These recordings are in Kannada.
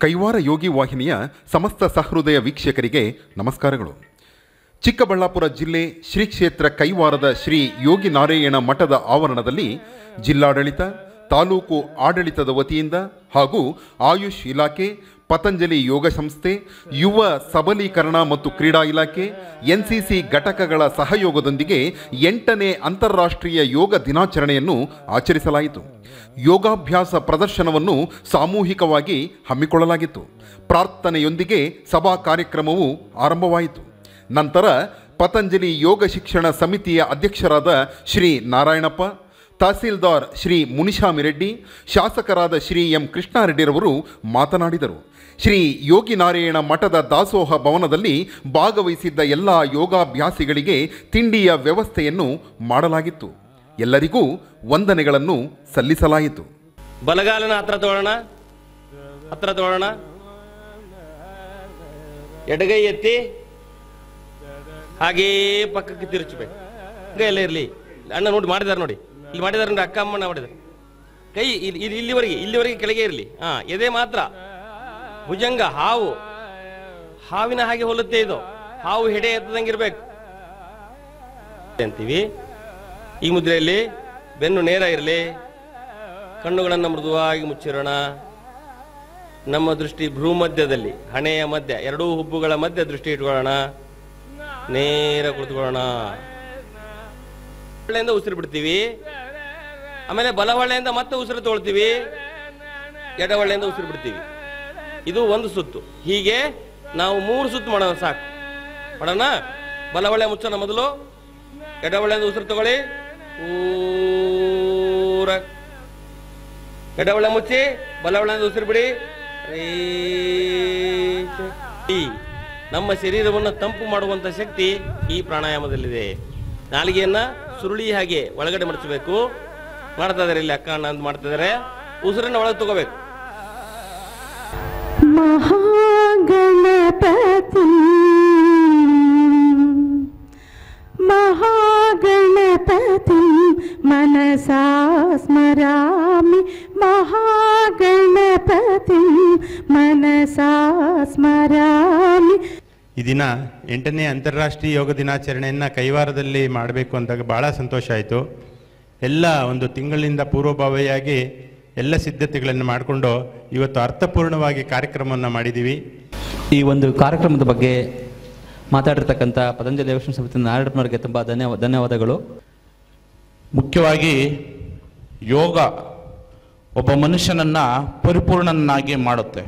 ಕೈವಾರ ಯೋಗಿ ವಾಹಿನಿಯ ಸಮಸ್ತ ಸಹೃದಯ ವೀಕ್ಷಕರಿಗೆ ನಮಸ್ಕಾರಗಳು ಚಿಕ್ಕಬಳ್ಳಾಪುರ ಜಿಲ್ಲೆ ಶ್ರೀ ಕ್ಷೇತ್ರ ಕೈವಾರದ ಶ್ರೀ ಯೋಗಿ ನಾರಾಯಣ ಮಠದ ಆವರಣದಲ್ಲಿ ಜಿಲ್ಲಾಡಳಿತ ತಾಲೂಕು ಆಡಳಿತದ ವತಿಯಿಂದ ಹಾಗೂ ಆಯುಷ್ ಇಲಾಖೆ ಪತಂಜಲಿ ಯೋಗ ಸಂಸ್ಥೆ ಯುವ ಸಬಲೀಕರಣ ಮತ್ತು ಕ್ರೀಡಾ ಇಲಾಖೆ ಎನ್ಸಿಸಿ ಘಟಕಗಳ ಸಹಯೋಗದೊಂದಿಗೆ ಎಂಟನೇ ಅಂತಾರಾಷ್ಟ್ರೀಯ ಯೋಗ ದಿನಾಚರಣೆಯನ್ನು ಆಚರಿಸಲಾಯಿತು ಯೋಗಾಭ್ಯಾಸ ಪ್ರದರ್ಶನವನ್ನು ಸಾಮೂಹಿಕವಾಗಿ ಹಮ್ಮಿಕೊಳ್ಳಲಾಗಿತ್ತು ಪ್ರಾರ್ಥನೆಯೊಂದಿಗೆ ಸಭಾ ಕಾರ್ಯಕ್ರಮವು ಆರಂಭವಾಯಿತು ನಂತರ ಪತಂಜಲಿ ಯೋಗ ಶಿಕ್ಷಣ ಸಮಿತಿಯ ಅಧ್ಯಕ್ಷರಾದ ಶ್ರೀ ನಾರಾಯಣಪ್ಪ ತಹಸೀಲ್ದಾರ್ ಶ್ರೀ ಮುನಿಶಾಮಿರೆಡ್ಡಿ ಶಾಸಕರಾದ ಶ್ರೀ ಎಂ ಕೃಷ್ಣಾರೆಡ್ಡಿರವರು ಮಾತನಾಡಿದರು ಶ್ರೀ ಯೋಗಿ ನಾರಾಯಣ ಮಠದ ದಾಸೋಹ ಭವನದಲ್ಲಿ ಭಾಗವಹಿಸಿದ್ದ ಎಲ್ಲ ಯೋಗಾಭ್ಯಾಸಿಗಳಿಗೆ ತಿಂಡಿಯ ವ್ಯವಸ್ಥೆಯನ್ನು ಮಾಡಲಾಗಿತ್ತು ಎಲ್ಲರಿಗೂ ವಂದನೆಗಳನ್ನು ಸಲ್ಲಿಸಲಾಯಿತು ಬಲಗಾಲನ ಹತ್ರ ತಗೊಳ್ಳೋಣ ಹತ್ರ ತಗೊಳ್ಳೋಣ ಎಡಗೈ ಎತ್ತಿ ಹಾಗೇ ಪಕ್ಕಕ್ಕೆ ತಿರುಚಬೇಕು ಕೈ ಎಲ್ಲ ಇರಲಿ ಅಣ್ಣ ನೋಡಿ ಮಾಡಿದಾರೆ ನೋಡಿ ಇಲ್ಲಿ ಮಾಡಿದಾರೆ ನೋಡಿ ಅಕ್ಕ ಅಮ್ಮನ ಮಾಡಿದ್ದಾರೆ ಕೈ ಇಲ್ಲಿ ಇಲ್ಲಿ- ಇಲ್ಲಿವರೆಗೆ ಇಲ್ಲಿವರೆಗೆ ಕೆಳಗೆ ಇರಲಿ ಹಾ ಎದೆ ಮಾತ್ರ ಭುಜಂಗ ಹಾವು ಹಾವಿನ ಹಾಗೆ ಹೋಲುತ್ತೆ ಇದು ಹಾವು ಹೆಡೆ ಎತ್ತದಂಗಿರ್ಬೇಕು ಅಂತೀವಿ ಈ ಮುದ್ರೆಯಲ್ಲಿ ಬೆನ್ನು ನೇರ ಇರಲಿ ಕಣ್ಣುಗಳನ್ನು ಮೃದುವಾಗಿ ಮುಚ್ಚಿರೋಣ ನಮ್ಮ ದೃಷ್ಟಿ ಭ್ರೂಮಧ್ಯದಲ್ಲಿ ಹಣೆಯ ಮಧ್ಯ ಎರಡೂ ಹುಬ್ಬುಗಳ ಮಧ್ಯ ದೃಷ್ಟಿ ಇಟ್ಕೊಳ್ಳೋಣ ನೇರ ಕುಳಿತುಕೊಳ್ಳೋಣ ಹೊಳ್ಳೆಯಿಂದ ಉಸಿರು ಬಿಡ್ತೀವಿ ಆಮೇಲೆ ಬಲ ಹೊಳ್ಳೆಯಿಂದ ಮತ್ತೆ ಉಸಿರು ತಗೊಳ್ತೀವಿ ಎಡ ಹೊಳ್ಳೆಯಿಂದ ಉಸಿರು ಬಿಡ್ತೀವಿ ಇದು ಒಂದು ಸುತ್ತು ಹೀಗೆ ನಾವು ಮೂರು ಸುತ್ತು ಮಾಡೋಣ ಸಾಕು ಮಾಡೋಣ ಬಲ ಹೊಳ್ಳೆ ಮುಚ್ಚೋಣ ಮೊದಲು ಎಡ ಹೊಳ್ಳೆಯಿಂದ ಉಸಿರು ತಗೊಳ್ಳಿ ಪೂರ ಎಡ ಒಳ್ಳೆ ಮುಚ್ಚಿ ಬಲ ಒಳ್ಳೆಯಿಂದ ಉಸಿರು ಬಿಡಿ ರೀಚ. ಈ ನಮ್ಮ ಶರೀರವನ್ನು ತಂಪು ಮಾಡುವಂತ ಶಕ್ತಿ ಈ ಪ್ರಾಣಾಯಾಮದಲ್ಲಿದೆ ನಾಲಿಗೆಯನ್ನ ಸುರುಳಿ ಹಾಗೆ ಒಳಗಡೆ ಮಡಚಬೇಕು ಮಾಡ್ತಾ ಇದಾರೆ ಇಲ್ಲಿ ಅಕ್ಕ ಅಣ್ಣ ಅಂತ ಮಾಡ್ತಾ ಇದಾರೆ ಉಸಿರನ್ನ ಒಳಗೆ ತಗೋಬೇಕು महागणपति महागणपति मनसा स्मरामि महागणपति मनसा स्मरामि ಈ ದಿನ ಎಂಟನೇ ಅಂತಾರಾಷ್ಟ್ರೀಯ ಯೋಗ ದಿನಾಚರಣೆಯನ್ನು ಕೈವಾರದಲ್ಲಿ ಮಾಡಬೇಕು ಅಂದಾಗ ಭಾಳ ಸಂತೋಷ ಆಯಿತು ಎಲ್ಲ ಒಂದು ತಿಂಗಳಿಂದ ಪೂರ್ವಭಾವಿಯಾಗಿ ಎಲ್ಲ ಸಿದ್ಧತೆಗಳನ್ನು ಮಾಡಿಕೊಂಡು ಇವತ್ತು ಅರ್ಥಪೂರ್ಣವಾಗಿ ಕಾರ್ಯಕ್ರಮವನ್ನು ಮಾಡಿದ್ದೀವಿ ಈ ಒಂದು ಕಾರ್ಯಕ್ರಮದ ಬಗ್ಗೆ ಮಾತಾಡಿರ್ತಕ್ಕಂಥ ಪತಂಜಲಿ ಯೋಗ ಸಮಿತಿ ನಾರಾಯಣಪ್ಪನವರಿಗೆ ತುಂಬ ಧನ್ಯವಾದ ಧನ್ಯವಾದಗಳು ಮುಖ್ಯವಾಗಿ ಯೋಗ ಒಬ್ಬ ಮನುಷ್ಯನನ್ನ ಪರಿಪೂರ್ಣನಾಗಿ ಮಾಡುತ್ತೆ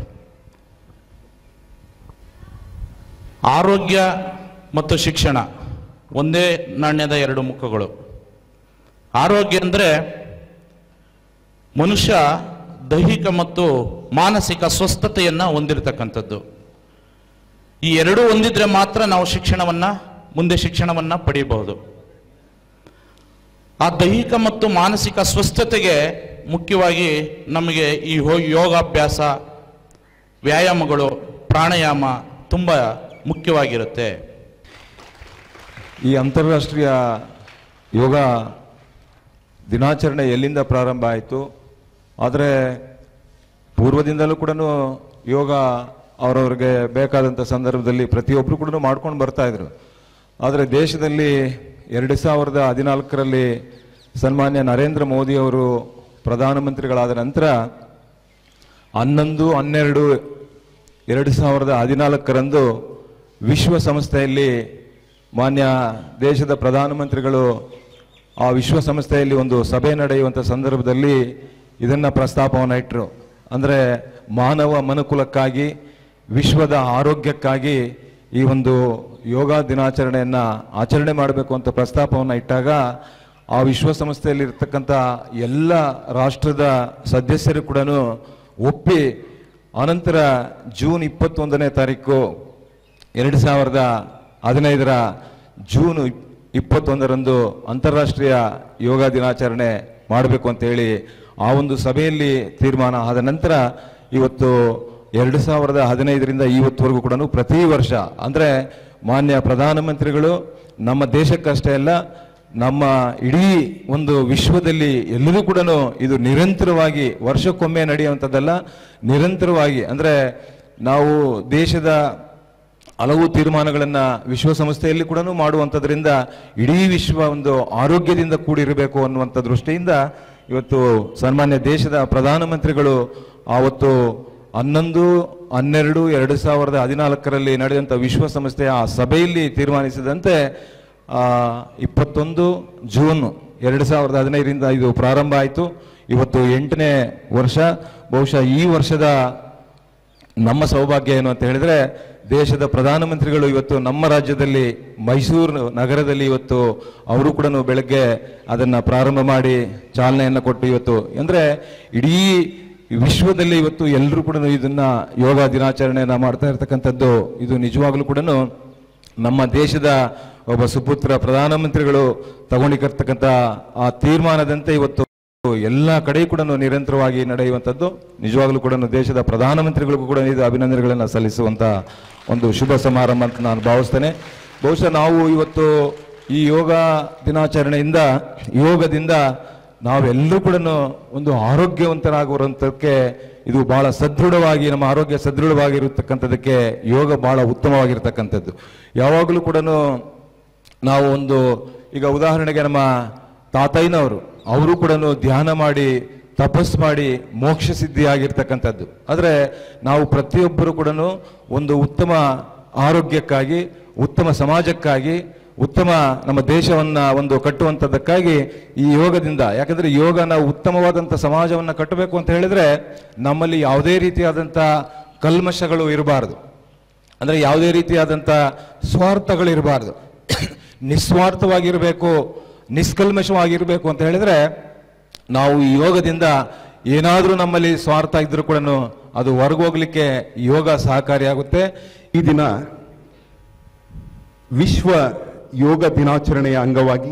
ಆರೋಗ್ಯ ಮತ್ತು ಶಿಕ್ಷಣ ಒಂದೇ ನಾಣ್ಯದ ಎರಡು ಮುಖಗಳು ಆರೋಗ್ಯ ಅಂದರೆ ಮನುಷ್ಯ ದೈಹಿಕ ಮತ್ತು ಮಾನಸಿಕ ಸ್ವಸ್ಥತೆಯನ್ನು ಹೊಂದಿರತಕ್ಕಂಥದ್ದು ಈ ಎರಡೂ ಹೊಂದಿದ್ರೆ ಮಾತ್ರ ನಾವು ಶಿಕ್ಷಣವನ್ನು ಮುಂದೆ ಶಿಕ್ಷಣವನ್ನು ಪಡೆಯಬಹುದು ಆ ದೈಹಿಕ ಮತ್ತು ಮಾನಸಿಕ ಸ್ವಸ್ಥತೆಗೆ ಮುಖ್ಯವಾಗಿ ನಮಗೆ ಈ ಹೋ- ಯೋಗಾಭ್ಯಾಸ ವ್ಯಾಯಾಮಗಳು ಪ್ರಾಣಾಯಾಮ ತುಂಬ ಮುಖ್ಯವಾಗಿರುತ್ತೆ ಈ ಅಂತಾರಾಷ್ಟ್ರೀಯ ಯೋಗ ದಿನಾಚರಣೆ ಎಲ್ಲಿಂದ ಪ್ರಾರಂಭ ಆಯಿತು ಆದರೆ ಪೂರ್ವದಿಂದಲೂ ಕೂಡ ಯೋಗ ಅವರವ್ರಿಗೆ ಬೇಕಾದಂಥ ಸಂದರ್ಭದಲ್ಲಿ ಪ್ರತಿಯೊಬ್ಬರು ಕೂಡ ಮಾಡ್ಕೊಂಡು ಬರ್ತಾ ಇದ್ರು ಆದರೆ ದೇಶದಲ್ಲಿ ಎರಡು ಸಾವಿರದ ಹದಿನಾಲ್ಕರಲ್ಲಿ ಸನ್ಮಾನ್ಯ ನರೇಂದ್ರ ಮೋದಿ ಅವರು ಪ್ರಧಾನಮಂತ್ರಿಗಳಾದ ನಂತರ ಹನ್ನೊಂದು ಹನ್ನೆರಡು ಎರಡು ಸಾವಿರದ ಹದಿನಾಲ್ಕರಂದು ವಿಶ್ವಸಂಸ್ಥೆಯಲ್ಲಿ ಮಾನ್ಯ ದೇಶದ ಪ್ರಧಾನಮಂತ್ರಿಗಳು ಆ ವಿಶ್ವಸಂಸ್ಥೆಯಲ್ಲಿ ಒಂದು ಸಭೆ ನಡೆಯುವಂಥ ಸಂದರ್ಭದಲ್ಲಿ ಇದನ್ನು ಪ್ರಸ್ತಾಪವನ್ನು ಇಟ್ಟರು ಅಂದರೆ ಮಾನವ ಮನುಕುಲಕ್ಕಾಗಿ ವಿಶ್ವದ ಆರೋಗ್ಯಕ್ಕಾಗಿ ಈ ಒಂದು ಯೋಗ ದಿನಾಚರಣೆಯನ್ನು ಆಚರಣೆ ಮಾಡಬೇಕು ಅಂತ ಪ್ರಸ್ತಾಪವನ್ನು ಇಟ್ಟಾಗ ಆ ವಿಶ್ವಸಂಸ್ಥೆಯಲ್ಲಿ ಇರ್ತಕ್ಕಂಥ ಎಲ್ಲ ರಾಷ್ಟ್ರದ ಸದಸ್ಯರು ಕೂಡ ಒಪ್ಪಿ ಅನಂತರ ಜೂನ್ ಇಪ್ಪತ್ತೊಂದನೇ ತಾರೀಕು ಎರಡು ಸಾವಿರದ ಹದಿನೈದರ ಜೂನ್ ಇಪ್- ಇಪ್ಪತ್ತೊಂದರಂದು ಅಂತಾರಾಷ್ಟ್ರೀಯ ಯೋಗ ದಿನಾಚರಣೆ ಮಾಡಬೇಕು ಅಂತೇಳಿ ಆ ಒಂದು ಸಭೆಯಲ್ಲಿ ತೀರ್ಮಾನ ಆದ ನಂತರ ಇವತ್ತು ಎರಡು ಸಾವಿರದ ಹದಿನೈದರಿಂದ ಇವತ್ತುವರೆಗೂ ಕೂಡ ಪ್ರತಿ ವರ್ಷ ಅಂದರೆ ಮಾನ್ಯ ಪ್ರಧಾನಮಂತ್ರಿಗಳು ನಮ್ಮ ದೇಶಕ್ಕಷ್ಟೇ ಅಲ್ಲ ನಮ್ಮ ಇಡೀ ಒಂದು ವಿಶ್ವದಲ್ಲಿ ಎಲ್ಲರೂ ಕೂಡ ಇದು ನಿರಂತರವಾಗಿ ವರ್ಷಕ್ಕೊಮ್ಮೆ ನಡೆಯುವಂಥದ್ದಲ್ಲ ನಿರಂತರವಾಗಿ ಅಂದರೆ ನಾವು ದೇಶದ ಹಲವು ತೀರ್ಮಾನಗಳನ್ನ ವಿಶ್ವಸಂಸ್ಥೆಯಲ್ಲಿ ಕೂಡ ಮಾಡುವಂಥದ್ರಿಂದ ಇಡೀ ವಿಶ್ವ ಒಂದು ಆರೋಗ್ಯದಿಂದ ಕೂಡಿರಬೇಕು ಅನ್ನುವಂಥ ದೃಷ್ಟಿಯಿಂದ ಇವತ್ತು ಸನ್ಮಾನ್ಯ ದೇಶದ ಪ್ರಧಾನಮಂತ್ರಿಗಳು ಆವತ್ತು ಹನ್ನೊಂದು ಹನ್ನೆರಡು ಎರಡು ಸಾವಿರದ ಹದಿನಾಲ್ಕರಲ್ಲಿ ನಡೆದಂಥ ವಿಶ್ವಸಂಸ್ಥೆಯ ಆ ಸಭೆಯಲ್ಲಿ ತೀರ್ಮಾನಿಸಿದಂತೆ ಆ, ಇಪ್ಪತ್ತೊಂದು ಜೂನ್ ಎರಡು ಸಾವಿರದ ಹದಿನೈದರಿಂದ ಇದು ಪ್ರಾರಂಭ ಆಯಿತು ಇವತ್ತು ಎಂಟನೇ ವರ್ಷ ಬಹುಶಃ ಈ ವರ್ಷದ ನಮ್ಮ ಸೌಭಾಗ್ಯ ಏನು ಅಂತ ಹೇಳಿದ್ರೆ ದೇಶದ ಪ್ರಧಾನಮಂತ್ರಿಗಳು ಇವತ್ತು ನಮ್ಮ ರಾಜ್ಯದಲ್ಲಿ ಮೈಸೂರು ನಗರದಲ್ಲಿ ಇವತ್ತು ಅವರು ಕೂಡ ಬೆಳಗ್ಗೆ ಅದನ್ನ ಪ್ರಾರಂಭ ಮಾಡಿ ಚಾಲನೆಯನ್ನು ಕೊಟ್ಟು ಇವತ್ತು ಅಂದ್ರೆ ಇಡೀ ವಿಶ್ವದಲ್ಲಿ ಇವತ್ತು ಎಲ್ಲರೂ ಕೂಡ ಇದನ್ನ ಯೋಗ ದಿನಾಚರಣೆಯನ್ನ ಮಾಡ್ತಾ ಇರ್ತಕ್ಕಂಥದ್ದು ಇದು ನಿಜವಾಗ್ಲೂ ಕೂಡ ನಮ್ಮ ದೇಶದ ಒಬ್ಬ ಸುಪುತ್ರ ಪ್ರಧಾನಮಂತ್ರಿಗಳು ತಗೊಂಡಿರ್ತಕ್ಕಂಥ ಆ ತೀರ್ಮಾನದಂತೆ ಇವತ್ತು ಎಲ್ಲ ಕಡೆ ಕೂಡ ನಿರಂತರವಾಗಿ ನಡೆಯುವಂಥದ್ದು ನಿಜವಾಗ್ಲೂ ಕೂಡ ದೇಶದ ಪ್ರಧಾನಮಂತ್ರಿಗಳಿಗೂ ಕೂಡ ಇದು ಅಭಿನಂದನೆಗಳನ್ನು ಸಲ್ಲಿಸುವಂತ ಒಂದು ಶುಭ ಸಮಾರಂಭ ಅಂತ ನಾನು ಭಾವಿಸ್ತೇನೆ ಬಹುಶಃ ನಾವು ಇವತ್ತು ಈ ಯೋಗ ದಿನಾಚರಣೆಯಿಂದ ಯೋಗದಿಂದ ನಾವೆಲ್ಲರೂ ಕೂಡ ಒಂದು ಆರೋಗ್ಯವಂತರಾಗುವಂಥಕ್ಕೆ ಇದು ಬಹಳ ಸದೃಢವಾಗಿ ನಮ್ಮ ಆರೋಗ್ಯ ಸದೃಢವಾಗಿರತಕ್ಕಂಥದ್ದಕ್ಕೆ ಯೋಗ ಬಹಳ ಉತ್ತಮವಾಗಿರ್ತಕ್ಕಂಥದ್ದು ಯಾವಾಗಲೂ ಕೂಡ ನಾವು ಒಂದು ಈಗ ಉದಾಹರಣೆಗೆ ನಮ್ಮ ತಾತಯ್ಯನವರು ಅವರು ಕೂಡ ಧ್ಯಾನ ಮಾಡಿ ತಪಸ್ ಮಾಡಿ ಮೋಕ್ಷ ಸಿದ್ಧಿ ಆಗಿರ್ತಕ್ಕಂಥದ್ದು ಆದರೆ ನಾವು ಪ್ರತಿಯೊಬ್ಬರು ಕೂಡ ಒಂದು ಉತ್ತಮ ಆರೋಗ್ಯಕ್ಕಾಗಿ ಉತ್ತಮ ಸಮಾಜಕ್ಕಾಗಿ ಉತ್ತಮ ನಮ್ಮ ದೇಶವನ್ನ ಒಂದು ಕಟ್ಟುವಂಥದ್ದಕ್ಕಾಗಿ ಈ ಯೋಗದಿಂದ ಯಾಕಂದ್ರೆ ಯೋಗ ನಾವು ಉತ್ತಮವಾದಂಥ ಸಮಾಜವನ್ನ ಕಟ್ಟಬೇಕು ಅಂತ ಹೇಳಿದ್ರೆ ನಮ್ಮಲ್ಲಿ ಯಾವುದೇ ರೀತಿಯಾದಂಥ ಕಲ್ಮಶಗಳು ಇರಬಾರದು ಅಂದ್ರೆ ಯಾವುದೇ ರೀತಿಯಾದಂಥ ಸ್ವಾರ್ಥಗಳು ಇರಬಾರ್ದು ನಿಸ್ವಾರ್ಥವಾಗಿರಬೇಕು ನಿಷ್ಕಲ್ಮಶವಾಗಿರಬೇಕು ಅಂತ ಹೇಳಿದ್ರೆ ನಾವು ಈ ಯೋಗದಿಂದ ಏನಾದರೂ ನಮ್ಮಲ್ಲಿ ಸ್ವಾರ್ಥ ಇದ್ರೂ ಕೂಡ ಅದು ಹೊರಗೋಗ್ಲಿಕ್ಕೆ ಯೋಗ ಸಹಕಾರಿಯಾಗುತ್ತೆ ಈ ದಿನ ವಿಶ್ವ ಯೋಗ ದಿನಾಚರಣೆಯ ಅಂಗವಾಗಿ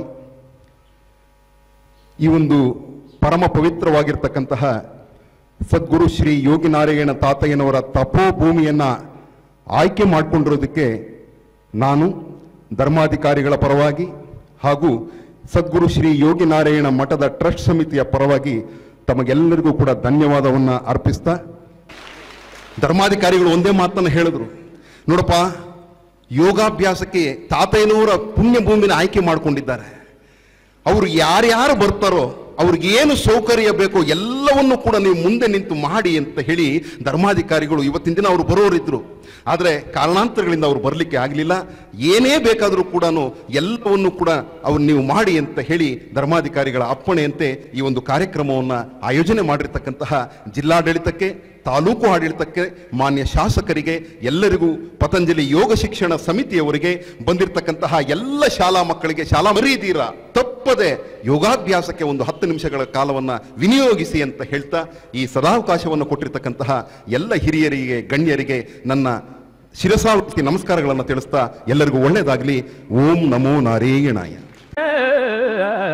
ಈ ಒಂದು ಪರಮ ಪವಿತ್ರವಾಗಿರ್ತಕ್ಕಂತಹ ಸದ್ಗುರು ಶ್ರೀ ಯೋಗಿನಾರಾಯಣ ತಾತಯ್ಯನವರ ತಪೋಭೂಮಿಯನ್ನ ಆಯ್ಕೆ ಮಾಡಿಕೊಂಡಿರೋದಕ್ಕೆ ನಾನು ಧರ್ಮಾಧಿಕಾರಿಗಳ ಪರವಾಗಿ ಹಾಗೂ ಸದ್ಗುರು ಶ್ರೀ ಯೋಗಿನಾರಾಯಣ ಮಠದ ಟ್ರಸ್ಟ್ ಸಮಿತಿಯ ಪರವಾಗಿ ತಮಗೆಲ್ಲರಿಗೂ ಕೂಡ ಧನ್ಯವಾದವನ್ನ ಅರ್ಪಿಸ್ತಾ ಧರ್ಮಾಧಿಕಾರಿಗಳು ಒಂದೇ ಮಾತನ್ನು ಹೇಳಿದ್ರು ನೋಡಪ್ಪ ಯೋಗಾಭ್ಯಾಸಕ್ಕೆ ತಾತಯ್ಯನವರ ಪುಣ್ಯ ಭೂಮಿನ ಆಯ್ಕೆ ಮಾಡಿಕೊಂಡಿದ್ದಾರೆ ಅವರು ಯಾರ್ಯಾರು ಬರ್ತಾರೋ ಅವ್ರಿಗೆ ಏನು ಸೌಕರ್ಯ ಬೇಕೋ ಎಲ್ಲವನ್ನು ಕೂಡ ನೀವು ಮುಂದೆ ನಿಂತು ಮಾಡಿ ಅಂತ ಹೇಳಿ ಧರ್ಮಾಧಿಕಾರಿಗಳು ಇವತ್ತಿನ ದಿನ ಅವರು ಬರೋರಿದ್ರು ಆದರೆ ಕಾರಣಾಂತರಗಳಿಂದ ಅವರು ಬರಲಿಕ್ಕೆ ಆಗಲಿಲ್ಲ ಏನೇ ಬೇಕಾದರೂ ಕೂಡ ಎಲ್ಲವನ್ನು ಕೂಡ ಅವ್ರು ನೀವು ಮಾಡಿ ಅಂತ ಹೇಳಿ ಧರ್ಮಾಧಿಕಾರಿಗಳ ಅಪ್ಪಣೆಯಂತೆ ಈ ಒಂದು ಕಾರ್ಯಕ್ರಮವನ್ನು ಆಯೋಜನೆ ಮಾಡಿರ್ತಕ್ಕಂತಹ ಜಿಲ್ಲಾಡಳಿತಕ್ಕೆ ತಾಲೂಕು ಆಡಳಿತಕ್ಕೆ ಮಾನ್ಯ ಶಾಸಕರಿಗೆ ಎಲ್ಲರಿಗೂ ಪತಂಜಲಿ ಯೋಗ ಶಿಕ್ಷಣ ಸಮಿತಿಯವರಿಗೆ ಬಂದಿರತಕ್ಕಂತಹ ಎಲ್ಲ ಶಾಲಾ ಮಕ್ಕಳಿಗೆ ಶಾಲಾ ಮರೀದೀರ ತಪ್ಪದೆ ಯೋಗಾಭ್ಯಾಸಕ್ಕೆ ಒಂದು ಹತ್ತು ನಿಮಿಷಗಳ ಕಾಲವನ್ನು ವಿನಿಯೋಗಿಸಿ ಅಂತ ಹೇಳ್ತಾ ಈ ಸದಾವಕಾಶವನ್ನು ಕೊಟ್ಟಿರ್ತಕ್ಕಂತಹ ಎಲ್ಲ ಹಿರಿಯರಿಗೆ ಗಣ್ಯರಿಗೆ ನನ್ನ ಶಿರಸಾವೃತ್ತಿ ನಮಸ್ಕಾರಗಳನ್ನು ತಿಳಿಸ್ತಾ ಎಲ್ಲರಿಗೂ ಒಳ್ಳೆಯದಾಗಲಿ ಓಂ ನಮೋ ನಾರಾಯಣಾಯ